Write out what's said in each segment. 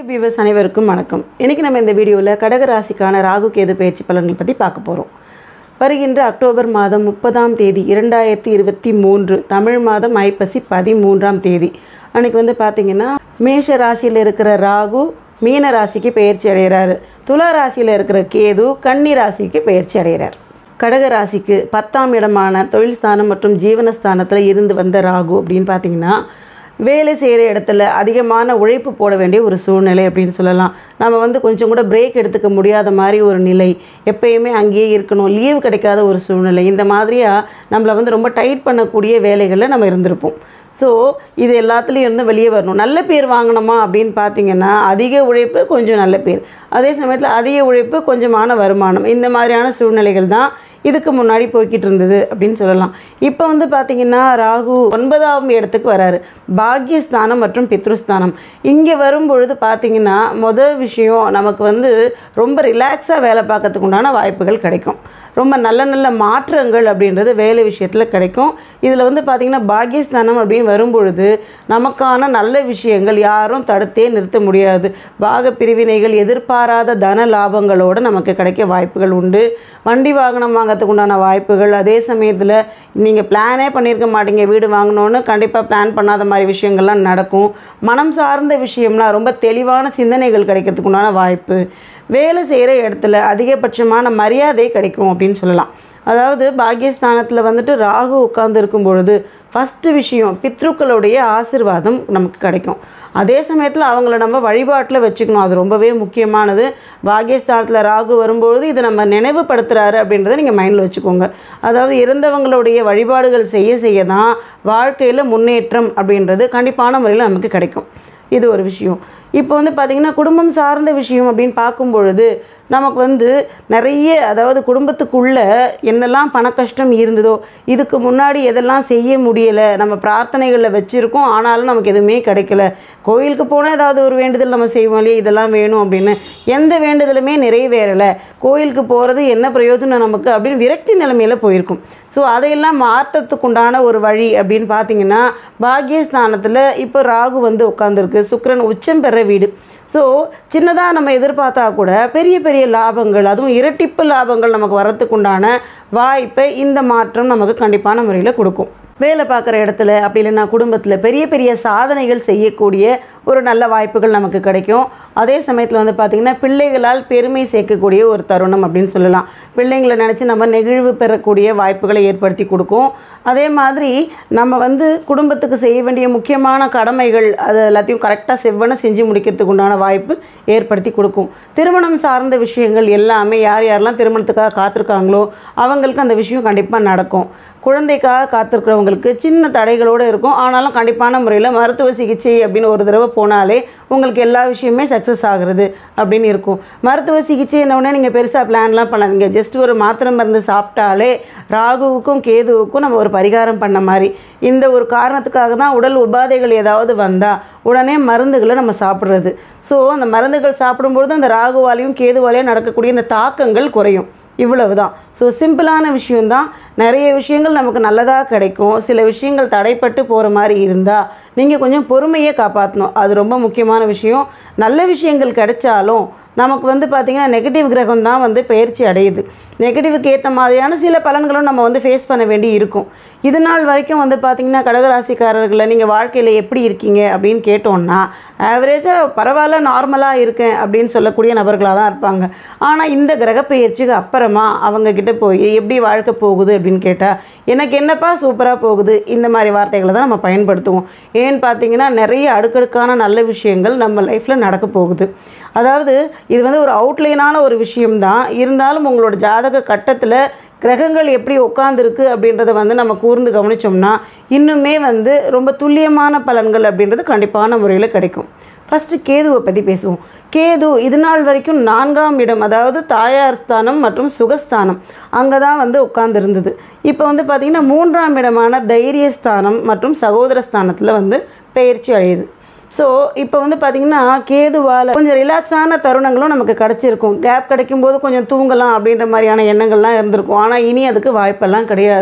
YouTube viewers அனைவருக்கும் வணக்கம் இன்றைக்கி நம்ம இந்த வீடியோவில் கடக ராசிக்கான ராகு கேது பயிற்சி பலன்கள் பற்றி பார்க்க போகிறோம் வருகின்ற அக்டோபர் மாதம் முப்பதாம் தேதி இரண்டாயிரத்தி இருபத்தி மூன்று தமிழ் மாதம் ஐப்பசி பதிமூன்றாம் தேதி அன்னைக்கு வந்து பார்த்தீங்கன்னா மேஷ ராசியில் இருக்கிற ராகு மீன ராசிக்கு பயிற்சி அடைகிறாரு துலா ராசியில் இருக்கிற கேது கன்னி ராசிக்கு பயிற்சி அடைகிறார் கடக ராசிக்கு பத்தாம் இடமான தொழில் ஸ்தானம் மற்றும் ஜீவனஸ்தானத்தில் இருந்து வந்த ராகு அப்படின்னு பார்த்தீங்கன்னா வேலை செய்கிற இடத்துல அதிகமான உழைப்பு போட வேண்டிய ஒரு சூழ்நிலை அப்படின்னு சொல்லலாம் நம்ம வந்து கொஞ்சம் கூட பிரேக் எடுத்துக்க முடியாத மாதிரி ஒரு நிலை எப்பயுமே அங்கேயே இருக்கணும் லீவு கிடைக்காத ஒரு சூழ்நிலை இந்த மாதிரியாக நம்மளை வந்து ரொம்ப டைட் பண்ணக்கூடிய வேலைகளில் நம்ம இருந்திருப்போம் ஸோ இது எல்லாத்துலேயும் இருந்து வெளியே வரணும் நல்ல பேர் வாங்கணுமா அப்படின்னு பார்த்தீங்கன்னா அதிக உழைப்பு கொஞ்சம் நல்ல பேர் அதே சமயத்தில் அதிக உழைப்பு கொஞ்சமான வருமானம் இந்த மாதிரியான சூழ்நிலைகள் தான் இதுக்கு முன்னாடி போய்கிட்டு இருந்தது அப்படின்னு சொல்லலாம் இப்போ வந்து பார்த்தீங்கன்னா ராகு ஒன்பதாம் இடத்துக்கு வராரு பாக்யஸ்தானம் மற்றும் பித்ருஸ்தானம் இங்கே வரும்பொழுது பார்த்தீங்கன்னா மொதல் விஷயம் நமக்கு வந்து ரொம்ப ரிலாக்ஸாக வேலை பார்க்கறதுக்கு உண்டான வாய்ப்புகள் கிடைக்கும் ரொம்ப நல்ல நல்ல மாற்றங்கள் அப்படின்றது வேலை விஷயத்தில் கிடைக்கும் இதில் வந்து பார்த்திங்கன்னா பாகியஸ்தானம் அப்படின்னு வரும்பொழுது நமக்கான நல்ல விஷயங்கள் யாரும் தடுத்தே நிறுத்த முடியாது பாக பிரிவினைகள் எதிர்பாராத தன லாபங்களோடு நமக்கு கிடைக்க வாய்ப்புகள் உண்டு வண்டி வாகனம் வாங்கிறதுக்கு உண்டான வாய்ப்புகள் அதே சமயத்தில் நீங்கள் பிளானே பண்ணியிருக்க மாட்டீங்க வீடு வாங்கணுன்னு கண்டிப்பாக பிளான் பண்ணாத மாதிரி விஷயங்கள்லாம் நடக்கும் மனம் சார்ந்த விஷயம்லாம் ரொம்ப தெளிவான சிந்தனைகள் கிடைக்கிறதுக்கு உண்டான வாய்ப்பு வேலை செய்கிற இடத்துல அதிகபட்சமான மரியாதை கிடைக்கும் அப்படின்னு சொல்லலாம் அதாவது பாக்கியஸ்தானத்தில் வந்துட்டு ராகு உட்கார்ந்து இருக்கும் பொழுது ஃபஸ்ட்டு விஷயம் பித்ருக்களுடைய ஆசிர்வாதம் நமக்கு கிடைக்கும் அதே சமயத்தில் அவங்கள நம்ம வழிபாட்டில் வச்சுக்கணும் அது ரொம்பவே முக்கியமானது பாகியஸ்தானத்தில் ராகு வரும்பொழுது இதை நம்ம நினைவுபடுத்துகிறாரு அப்படின்றத நீங்கள் மைண்டில் வச்சுக்கோங்க அதாவது இறந்தவங்களுடைய வழிபாடுகள் செய்ய செய்ய தான் வாழ்க்கையில் முன்னேற்றம் அப்படின்றது கண்டிப்பான முறையில் நமக்கு கிடைக்கும் இது ஒரு விஷயம் இப்போ வந்து பார்த்திங்கன்னா குடும்பம் சார்ந்த விஷயம் அப்படின்னு பார்க்கும் பொழுது நமக்கு வந்து நிறைய அதாவது குடும்பத்துக்குள்ள என்னெல்லாம் பண கஷ்டம் இருந்ததோ இதுக்கு முன்னாடி எதெல்லாம் செய்ய முடியலை நம்ம பிரார்த்தனைகளில் வச்சுருக்கோம் ஆனாலும் நமக்கு எதுவுமே கிடைக்கல கோயிலுக்கு போனால் ஏதாவது ஒரு வேண்டுதல் நம்ம செய்வோம் இல்லையா இதெல்லாம் வேணும் அப்படின்னு எந்த வேண்டுதலுமே நிறைவேறலை கோயிலுக்கு போகிறது என்ன பிரயோஜனம் நமக்கு அப்படின்னு விரக்தி நிலைமையில் போயிருக்கும் ஸோ அதையெல்லாம் மாற்றத்துக்கு உண்டான ஒரு வழி அப்படின்னு பார்த்தீங்கன்னா பாக்கியஸ்தானத்தில் இப்போ ராகு வந்து உட்காந்துருக்கு சுக்கிரன் உச்சம் பெற வீடு ஸோ சின்னதாக நம்ம எதிர்பார்த்தா கூட பெரிய பெரிய லாபங்கள் அதுவும் இரட்டிப்பு லாபங்கள் நமக்கு வரத்துக்கு உண்டான வாய்ப்பை இந்த மாற்றம் நமக்கு கண்டிப்பான முறையில் கொடுக்கும் வேலை பார்க்குற இடத்துல அப்படி இல்லைன்னா குடும்பத்தில் பெரிய பெரிய சாதனைகள் செய்யக்கூடிய ஒரு நல்ல வாய்ப்புகள் நமக்கு கிடைக்கும் அதே சமயத்தில் வந்து பார்த்திங்கன்னா பிள்ளைகளால் பெருமை சேர்க்கக்கூடிய ஒரு தருணம் அப்படின்னு சொல்லலாம் பிள்ளைங்களை நினச்சி நம்ம நெகிழ்வு பெறக்கூடிய வாய்ப்புகளை ஏற்படுத்தி கொடுக்கும் அதே மாதிரி நம்ம வந்து குடும்பத்துக்கு செய்ய வேண்டிய முக்கியமான கடமைகள் அது எல்லாத்தையும் கரெக்டாக செவ்வன செஞ்சு முடிக்கிறதுக்கு உண்டான வாய்ப்பு ஏற்படுத்தி கொடுக்கும் திருமணம் சார்ந்த விஷயங்கள் எல்லாமே யார் யாரெல்லாம் திருமணத்துக்காக காத்திருக்காங்களோ அவங்களுக்கு அந்த விஷயம் கண்டிப்பாக நடக்கும் குழந்தைக்காக காத்திருக்கிறவங்களுக்கு சின்ன தடைகளோடு இருக்கும் ஆனாலும் கண்டிப்பான முறையில் மருத்துவ சிகிச்சை அப்படின்னு ஒரு தடவை போனாலே உங்களுக்கு எல்லா விஷயமே சக்ஸஸ் ஆகுறது அப்படின்னு இருக்கும் மருத்துவ சிகிச்சை என்னவுடனே நீங்கள் பெருசாக பிளான்லாம் பண்ணாதீங்க ஜஸ்ட் ஒரு மாத்திரை மருந்து சாப்பிட்டாலே ராகுவுக்கும் கேதுவுக்கும் நம்ம ஒரு பரிகாரம் பண்ண மாதிரி இந்த ஒரு காரணத்துக்காக தான் உடல் உபாதைகள் ஏதாவது வந்தால் உடனே மருந்துகளை நம்ம சாப்பிட்றது ஸோ அந்த மருந்துகள் சாப்பிடும்பொழுது அந்த ராகுவாலையும் கேதுவாலையும் நடக்கக்கூடிய இந்த தாக்கங்கள் குறையும் இவ்வளவு தான் ஸோ சிம்பிளான விஷயந்தான் நிறைய விஷயங்கள் நமக்கு நல்லதாக கிடைக்கும் சில விஷயங்கள் தடைப்பட்டு போகிற மாதிரி இருந்தால் நீங்கள் கொஞ்சம் பொறுமையை காப்பாற்றணும் அது ரொம்ப முக்கியமான விஷயம் நல்ல விஷயங்கள் கிடைச்சாலும் நமக்கு வந்து பார்த்திங்கன்னா நெகட்டிவ் கிரகம் தான் வந்து பயிற்சி அடையுது நெகட்டிவுக்கு ஏற்ற மாதிரியான சில பலன்களும் நம்ம வந்து ஃபேஸ் பண்ண வேண்டி இருக்கும் இது நாள் வரைக்கும் வந்து பார்த்திங்கன்னா கடகராசிக்காரர்களை நீங்கள் வாழ்க்கையில் எப்படி இருக்கீங்க அப்படின்னு கேட்டோன்னா ஆவரேஜாக பரவாயில்ல நார்மலாக இருக்கேன் அப்படின்னு சொல்லக்கூடிய நபர்களாக தான் இருப்பாங்க ஆனால் இந்த கிரக பயிற்சிக்கு அப்புறமா அவங்கக்கிட்ட போய் எப்படி வாழ்க்கை போகுது அப்படின்னு கேட்டால் எனக்கு என்னப்பா சூப்பராக போகுது இந்த மாதிரி வார்த்தைகளை தான் நம்ம பயன்படுத்துவோம் ஏன்னு பார்த்தீங்கன்னா நிறைய அடுக்கடுக்கான நல்ல விஷயங்கள் நம்ம லைஃப்பில் நடக்க போகுது அதாவது இது வந்து ஒரு அவுட்லைனான ஒரு விஷயம்தான் இருந்தாலும் உங்களோட ஜாதக கட்டத்தில் கிரகங்கள் எப்படி உட்காந்துருக்கு அப்படின்றத வந்து நம்ம கூர்ந்து கவனித்தோம்னா இன்னுமே வந்து ரொம்ப துல்லியமான பலன்கள் அப்படின்றது கண்டிப்பான முறையில் கிடைக்கும் ஃபஸ்ட்டு கேதுவை பற்றி பேசுவோம் கேது இது நாள் வரைக்கும் நான்காம் இடம் அதாவது தாயார் ஸ்தானம் மற்றும் சுகஸ்தானம் அங்கே தான் வந்து உட்கார்ந்துருந்தது இப்போ வந்து பார்த்திங்கன்னா மூன்றாம் இடமான தைரியஸ்தானம் மற்றும் சகோதர ஸ்தானத்தில் வந்து பயிற்சி அடையுது ஸோ இப்போ வந்து பார்த்திங்கன்னா கேதுவால் கொஞ்சம் ரிலாக்ஸான தருணங்களும் நமக்கு கிடச்சிருக்கும் கேப் கிடைக்கும்போது கொஞ்சம் தூங்கலாம் அப்படின்ற மாதிரியான எண்ணங்கள்லாம் இருந்திருக்கும் ஆனால் இனி அதுக்கு வாய்ப்பெல்லாம் கிடையாது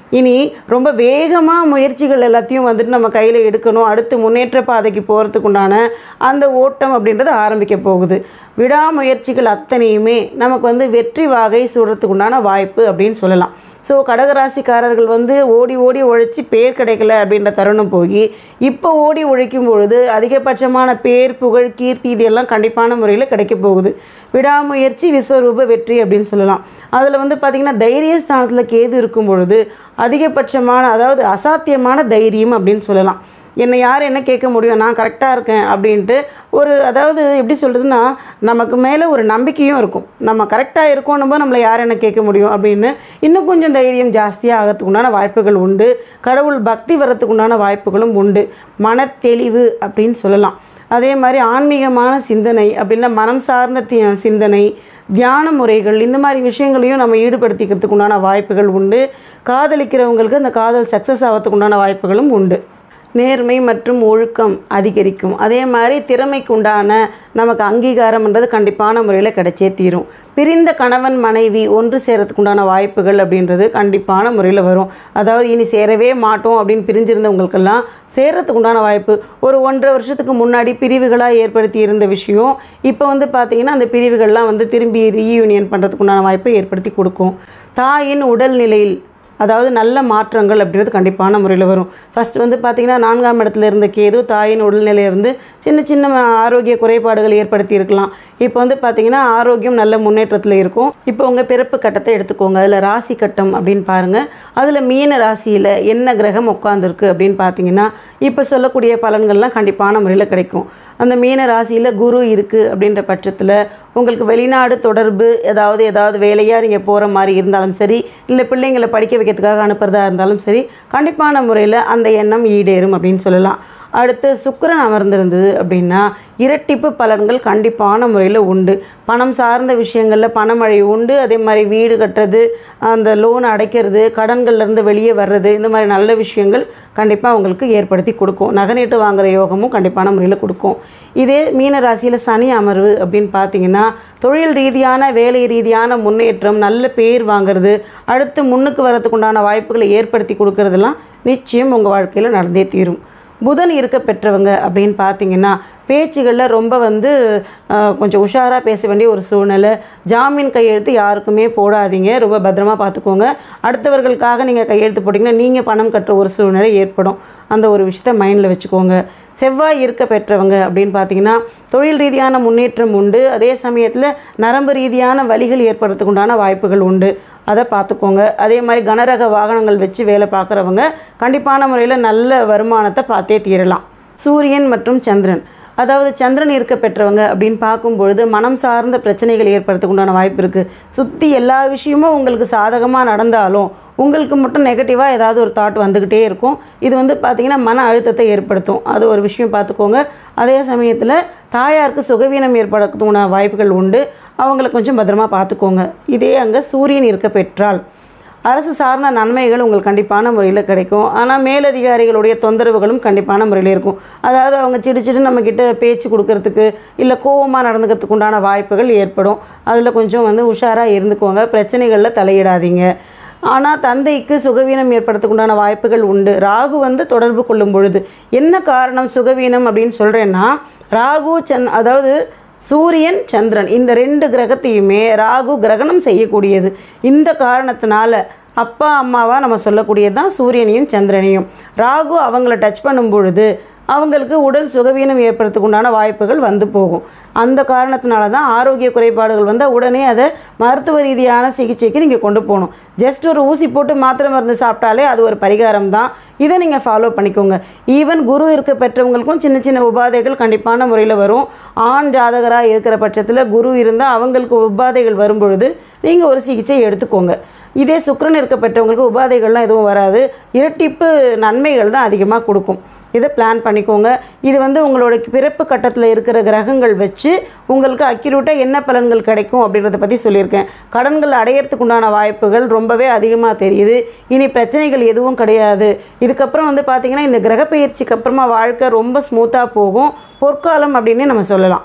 இனி ரொம்ப வேகமாக முயற்சிகள் எல்லாத்தையும் வந்துட்டு நம்ம கையில் எடுக்கணும் அடுத்து முன்னேற்ற பாதைக்கு போகிறதுக்கு உண்டான அந்த ஓட்டம் அப்படின்றது ஆரம்பிக்க போகுது விடாமுயற்சிகள் அத்தனையுமே நமக்கு வந்து வெற்றி வாகை சூடுறதுக்கு உண்டான வாய்ப்பு அப்படின்னு சொல்லலாம் ஸோ கடகராசிக்காரர்கள் வந்து ஓடி ஓடி உழைச்சி பேர் கிடைக்கல அப்படின்ற தருணம் போய் இப்போ ஓடி உழைக்கும் பொழுது அதிகபட்சமான பேர் புகழ் கீர்த்தி இதெல்லாம் கண்டிப்பான முறையில் கிடைக்க போகுது விடாமுயற்சி விஸ்வரூப வெற்றி அப்படின்னு சொல்லலாம் அதில் வந்து பார்த்திங்கன்னா தைரிய ஸ்தானத்தில் கேது இருக்கும் பொழுது அதிகபட்சமான அதாவது அசாத்தியமான தைரியம் அப்படின்னு சொல்லலாம் என்னை யார் என்ன கேட்க முடியும் நான் கரெக்டாக இருக்கேன் அப்படின்ட்டு ஒரு அதாவது எப்படி சொல்கிறதுனா நமக்கு மேலே ஒரு நம்பிக்கையும் இருக்கும் நம்ம கரெக்டாக இருக்கோன்னும் போது நம்மளை யார் என்ன கேட்க முடியும் அப்படின்னு இன்னும் கொஞ்சம் தைரியம் ஜாஸ்தியாக ஆகிறதுக்கு உண்டான வாய்ப்புகள் உண்டு கடவுள் பக்தி வரத்துக்கு உண்டான வாய்ப்புகளும் உண்டு மனத்தெளிவு அப்படின்னு சொல்லலாம் அதே மாதிரி ஆன்மீகமான சிந்தனை அப்படின்னா மனம் சார்ந்த தி சிந்தனை தியான முறைகள் இந்த மாதிரி விஷயங்களையும் நம்ம ஈடுபடுத்திக்கிறதுக்கு உண்டான வாய்ப்புகள் உண்டு காதலிக்கிறவங்களுக்கு அந்த காதல் சக்ஸஸ் ஆகிறதுக்கு உண்டான வாய்ப்புகளும் உண்டு நேர்மை மற்றும் ஒழுக்கம் அதிகரிக்கும் அதே மாதிரி திறமைக்கு உண்டான நமக்கு அங்கீகாரம்ன்றது கண்டிப்பான முறையில் கிடைச்சே தீரும் பிரிந்த கணவன் மனைவி ஒன்று சேரத்துக்கு உண்டான வாய்ப்புகள் அப்படின்றது கண்டிப்பான முறையில் வரும் அதாவது இனி சேரவே மாட்டோம் அப்படின்னு பிரிஞ்சிருந்தவங்களுக்கெல்லாம் சேரத்துக்கு உண்டான வாய்ப்பு ஒரு ஒன்றரை வருஷத்துக்கு முன்னாடி பிரிவுகளாக ஏற்படுத்தி இருந்த விஷயம் இப்போ வந்து பார்த்திங்கன்னா அந்த பிரிவுகள்லாம் வந்து திரும்பி ரீயூனியன் பண்ணுறதுக்கு உண்டான வாய்ப்பை ஏற்படுத்தி கொடுக்கும் தாயின் உடல்நிலையில் அதாவது நல்ல மாற்றங்கள் அப்படின்றது கண்டிப்பான முறையில் வரும் ஃபர்ஸ்ட் வந்து பார்த்திங்கன்னா நான்காம் இடத்துல இருந்த கேது தாயின் உடல்நிலையை வந்து சின்ன சின்ன ஆரோக்கிய குறைபாடுகள் ஏற்படுத்தி இருக்கலாம் இப்போ வந்து பார்த்திங்கன்னா ஆரோக்கியம் நல்ல முன்னேற்றத்தில் இருக்கும் இப்போ உங்கள் பிறப்பு கட்டத்தை எடுத்துக்கோங்க அதில் ராசி கட்டம் அப்படின்னு பாருங்கள் அதில் மீன ராசியில் என்ன கிரகம் உட்காந்துருக்கு அப்படின்னு பார்த்தீங்கன்னா இப்போ சொல்லக்கூடிய பலன்கள்லாம் கண்டிப்பான முறையில் கிடைக்கும் அந்த மீன ராசியில் குரு இருக்குது அப்படின்ற பட்சத்தில் உங்களுக்கு வெளிநாடு தொடர்பு ஏதாவது ஏதாவது வேலையாக நீங்கள் போகிற மாதிரி இருந்தாலும் சரி இல்லை பிள்ளைங்களை படிக்க வைக்கிறதுக்காக அனுப்புறதா இருந்தாலும் சரி கண்டிப்பான முறையில் அந்த எண்ணம் ஈடேறும் அப்படின்னு சொல்லலாம் அடுத்து சுக்கிரன் அமர்ந்திருந்தது அப்படின்னா இரட்டிப்பு பலன்கள் கண்டிப்பான முறையில் உண்டு பணம் சார்ந்த விஷயங்களில் பணமழை உண்டு அதே மாதிரி வீடு கட்டுறது அந்த லோன் அடைக்கிறது கடன்கள்லேருந்து வெளியே வர்றது இந்த மாதிரி நல்ல விஷயங்கள் கண்டிப்பாக உங்களுக்கு ஏற்படுத்தி கொடுக்கும் நகைநீட்டு வாங்குற யோகமும் கண்டிப்பான முறையில் கொடுக்கும் இதே மீன ராசியில் சனி அமர்வு அப்படின்னு பார்த்தீங்கன்னா தொழில் ரீதியான வேலை ரீதியான முன்னேற்றம் நல்ல பேர் வாங்குறது அடுத்து முன்னுக்கு வரதுக்கு உண்டான வாய்ப்புகளை ஏற்படுத்தி கொடுக்கறதெல்லாம் நிச்சயம் உங்கள் வாழ்க்கையில் நடந்தே தீரும் புதன் இருக்க பெற்றவங்க அப்படின்னு பார்த்தீங்கன்னா பேச்சுகளில் ரொம்ப வந்து அஹ், கொஞ்சம் உஷாராக பேச வேண்டிய ஒரு சூழ்நிலை ஜாமீன் கையெழுத்து யாருக்குமே போடாதீங்க ரொம்ப பத்திரமா பார்த்துக்கோங்க அடுத்தவர்களுக்காக நீங்கள் கையெழுத்து போட்டிங்கன்னா நீங்கள் பணம் கட்டுற ஒரு சூழ்நிலை ஏற்படும் அந்த ஒரு விஷயத்த மைண்டில் வச்சுக்கோங்க செவ்வாய் இருக்க பெற்றவங்க அப்படின்னு பார்த்தீங்கன்னா தொழில் ரீதியான முன்னேற்றம் உண்டு அதே சமயத்தில் நரம்பு ரீதியான வலிகள் ஏற்படுறதுக்கு உண்டான வாய்ப்புகள் உண்டு அதை பார்த்துக்கோங்க அதே மாதிரி கனரக வாகனங்கள் வச்சு வேலை பார்க்குறவங்க கண்டிப்பான முறையில் நல்ல வருமானத்தை பார்த்தே தீரலாம் சூரியன் மற்றும் சந்திரன் அதாவது சந்திரன் இருக்க பெற்றவங்க அப்படின்னு பார்க்கும்பொழுது மனம் சார்ந்த பிரச்சனைகள் ஏற்படுறதுக்கு உண்டான வாய்ப்பு இருக்குது சுற்றி எல்லா விஷயமும் உங்களுக்கு சாதகமாக நடந்தாலும் உங்களுக்கு மட்டும் நெகட்டிவாக ஏதாவது ஒரு தாட் வந்துக்கிட்டே இருக்கும் இது வந்து பார்த்திங்கன்னா மன அழுத்தத்தை ஏற்படுத்தும் அது ஒரு விஷயம் பார்த்துக்கோங்க அதே சமயத்தில் தாயாருக்கு சுகவீனம் ஏற்படுறதுக்கு உண்டான வாய்ப்புகள் உண்டு அவங்கள கொஞ்சம் பத்திரமா பார்த்துக்கோங்க இதே அங்கே சூரியன் இருக்க பெற்றால் அரசு சார்ந்த நன்மைகள் உங்களுக்கு கண்டிப்பான முறையில் கிடைக்கும் ஆனால் மேலதிகாரிகளுடைய தொந்தரவுகளும் கண்டிப்பான முறையில் இருக்கும் அதாவது அவங்க சிடு சிடு நம்மக்கிட்ட பேச்சு கொடுக்கறதுக்கு இல்லை கோவமாக நடந்துக்கிறதுக்கு உண்டான வாய்ப்புகள் ஏற்படும் அதில் கொஞ்சம் வந்து உஷாராக இருந்துக்கோங்க பிரச்சனைகளில் தலையிடாதீங்க ஆனால் தந்தைக்கு சுகவீனம் ஏற்படுறதுக்கு உண்டான வாய்ப்புகள் உண்டு ராகு வந்து தொடர்பு கொள்ளும் பொழுது என்ன காரணம் சுகவீனம் அப்படின்னு சொல்கிறேன்னா ராகு சந் அதாவது சூரியன் சந்திரன் இந்த ரெண்டு கிரகத்தையுமே ராகு கிரகணம் செய்யக்கூடியது இந்த காரணத்தினால அப்பா அம்மாவா நம்ம சொல்லக்கூடியது தான் சூரியனையும் சந்திரனையும் ராகு அவங்கள டச் பண்ணும் பொழுது அவங்களுக்கு உடல் சுகவீனம் ஏற்படுறதுக்கு உண்டான வாய்ப்புகள் வந்து போகும் அந்த காரணத்தினால தான் ஆரோக்கிய குறைபாடுகள் வந்தால் உடனே அதை மருத்துவ ரீதியான சிகிச்சைக்கு நீங்கள் கொண்டு போகணும் ஜஸ்ட் ஒரு ஊசி போட்டு மாத்திரை மருந்து சாப்பிட்டாலே அது ஒரு பரிகாரம் தான் இதை நீங்கள் ஃபாலோ பண்ணிக்கோங்க ஈவன் குரு இருக்க பெற்றவங்களுக்கும் சின்ன சின்ன உபாதைகள் கண்டிப்பான முறையில் வரும் ஆண் ஜாதகராக இருக்கிற பட்சத்தில் குரு இருந்தால் அவங்களுக்கு உபாதைகள் வரும் பொழுது நீங்கள் ஒரு சிகிச்சை எடுத்துக்கோங்க இதே சுக்கிரன் இருக்க பெற்றவங்களுக்கு உபாதைகள்லாம் எதுவும் வராது இரட்டிப்பு நன்மைகள் தான் அதிகமாக கொடுக்கும் இதை பிளான் பண்ணிக்கோங்க இது வந்து உங்களோட பிறப்பு கட்டத்தில் இருக்கிற கிரகங்கள் வச்சு உங்களுக்கு அக்யூரேட்டாக என்ன பலன்கள் கிடைக்கும் அப்படின்றத பற்றி சொல்லியிருக்கேன் கடன்கள் அடையிறதுக்கு உண்டான வாய்ப்புகள் ரொம்பவே அதிகமாக தெரியுது இனி பிரச்சனைகள் எதுவும் கிடையாது இதுக்கப்புறம் வந்து பார்த்திங்கன்னா இந்த கிரக பயிற்சிக்கு அப்புறமா வாழ்க்கை ரொம்ப ஸ்மூத்தாக போகும் பொற்காலம் அப்படின்னே நம்ம சொல்லலாம்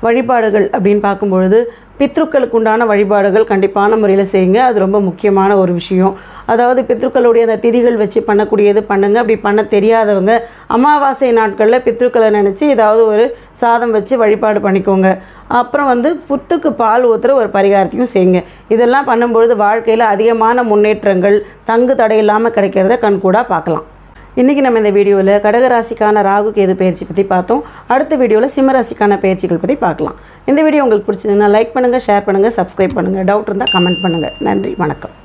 வழிபாடுகள் அப்படின்னு பார்க்கும்பொழுது பித்ருக்களுக்கு உண்டான வழிபாடுகள் கண்டிப்பான முறையில் செய்யுங்க அது ரொம்ப முக்கியமான ஒரு விஷயம் அதாவது பித்ருக்களுடைய அந்த திதிகள் வச்சு பண்ணக்கூடியது பண்ணுங்க அப்படி பண்ண தெரியாதவங்க அமாவாசை நாட்களில் பித்ருக்களை நினச்சி ஏதாவது ஒரு சாதம் வச்சு வழிபாடு பண்ணிக்கோங்க அப்புறம் வந்து புத்துக்கு பால் ஊற்றுற ஒரு பரிகாரத்தையும் செய்யுங்க இதெல்லாம் பண்ணும்பொழுது வாழ்க்கையில் அதிகமான முன்னேற்றங்கள் தங்கு தடையில்லாமல் கிடைக்கிறத கண்கூடாக பார்க்கலாம் இன்றைக்கி நம்ம இந்த வீடியோவில் கடகராசிக்கான ராகு கேது பயிற்சி பற்றி பார்த்தோம் அடுத்த வீடியோவில் சிம்மராசிக்கான பயிற்சிகள் பற்றி பார்க்கலாம் இந்த வீடியோ உங்களுக்கு பிடிச்சதுன்னா லைக் பண்ணுங்கள் ஷேர் பண்ணுங்கள் சப்ஸ்கிரைப் பண்ணுங்கள் டவுட் இருந்தால் கமெண்ட் பண்ணுங்கள் நன்றி வணக்கம்